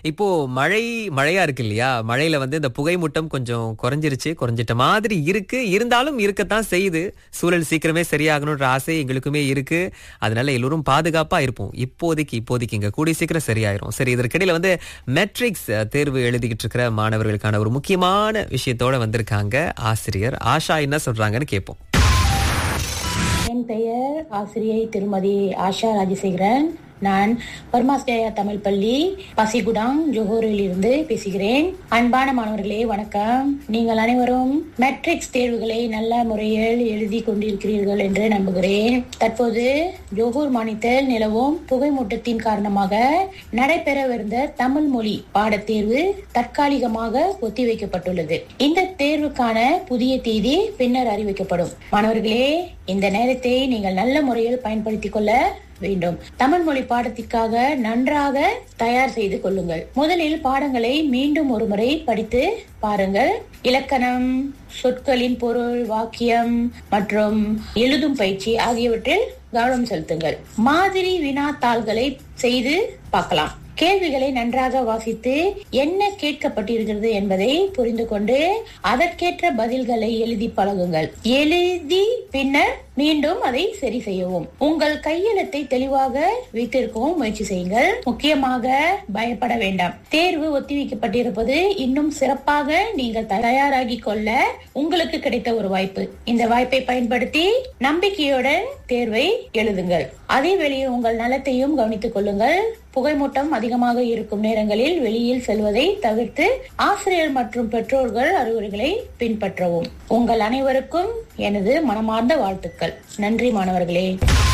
இப்போ மழை மழையா இருக்கு இல்லையா மழையில வந்து இந்த புகைமூட்டம் கொஞ்சம் குறைஞ்சிருச்சு குறைஞ்சிட்ட மாதிரி இருக்கு இருந்தாலும் இருக்கத்தான் செய்யுது சூழல் சீக்கிரமே சரியாகணுன்ற ஆசை எங்களுக்குமே இருக்கு அதனால எல்லோரும் பாதுகாப்பா இருப்போம் இப்போதைக்கு இப்போதைக்கு இங்க கூடி சீக்கிரம் சரியாயிரும் சரி இதற்கிடையில வந்து மெட்ரிக்ஸ் தேர்வு எழுதிக்கிட்டு இருக்கிற மாணவர்களுக்கான ஒரு முக்கியமான விஷயத்தோட வந்திருக்காங்க ஆசிரியர் ஆஷா என்ன சொல்றாங்கன்னு கேட்போம் என் பெயர் ஆசிரியை திருமதி ஆஷா ராஜசேகரன் நான் பர்மாஸ்டயா தமிழ் பள்ளி பசிகுடாங் ஜோஹூரில் இருந்து பேசுகிறேன் அன்பான மாணவர்களே வணக்கம் நீங்கள் அனைவரும் மெட்ரிக்ஸ் தேர்வுகளை நல்ல முறையில் எழுதி கொண்டிருக்கிறீர்கள் என்று நம்புகிறேன் தற்போது ஜோஹூர் மாநிலத்தில் நிலவும் புகைமூட்டத்தின் காரணமாக நடைபெறவிருந்த தமிழ் மொழி பாடத்தேர்வு தற்காலிகமாக ஒத்திவைக்கப்பட்டுள்ளது இந்த தேர்வுக்கான புதிய தேதி பின்னர் அறிவிக்கப்படும் மாணவர்களே இந்த நேரத்தை நீங்கள் நல்ல முறையில் பயன்படுத்திக் கொள்ள வேண்டும் தமிழ் மொழி பாடத்திற்காக நன்றாக தயார் செய்து கொள்ளுங்கள் முதலில் பாடங்களை மீண்டும் ஒருமுறை படித்து பாருங்கள் இலக்கணம் சொற்களின் பொருள் வாக்கியம் மற்றும் எழுதும் பயிற்சி ஆகியவற்றில் கவனம் செலுத்துங்கள் மாதிரி வினாத்தாள்களை செய்து பார்க்கலாம் கேள்விகளை நன்றாக வாசித்து என்ன கேட்கப்பட்டிருக்கிறது என்பதை புரிந்து கொண்டு அதற்கேற்ற பதில்களை எழுதி பழகுங்கள் எழுதி பின்னர் மீண்டும் அதை சரி செய்யவும் உங்கள் கையெழுத்தை தெளிவாக வைத்திருக்கவும் முயற்சி செய்யுங்கள் முக்கியமாக பயப்பட வேண்டாம் தேர்வு ஒத்திவைக்கப்பட்டிருப்பது இன்னும் சிறப்பாக நீங்கள் தயாராகி கொள்ள உங்களுக்கு கிடைத்த ஒரு வாய்ப்பு இந்த வாய்ப்பை பயன்படுத்தி நம்பிக்கையுடன் தேர்வை எழுதுங்கள் அதே வேளையில் உங்கள் நலத்தையும் கவனித்துக் கொள்ளுங்கள் புகைமூட்டம் அதிகமாக இருக்கும் நேரங்களில் வெளியில் செல்வதை தவிர்த்து ஆசிரியர் மற்றும் பெற்றோர்கள் அறிவுரைகளை பின்பற்றவும் உங்கள் அனைவருக்கும் எனது மனமார்ந்த வாழ்த்துக்கள் நன்றி மாணவர்களே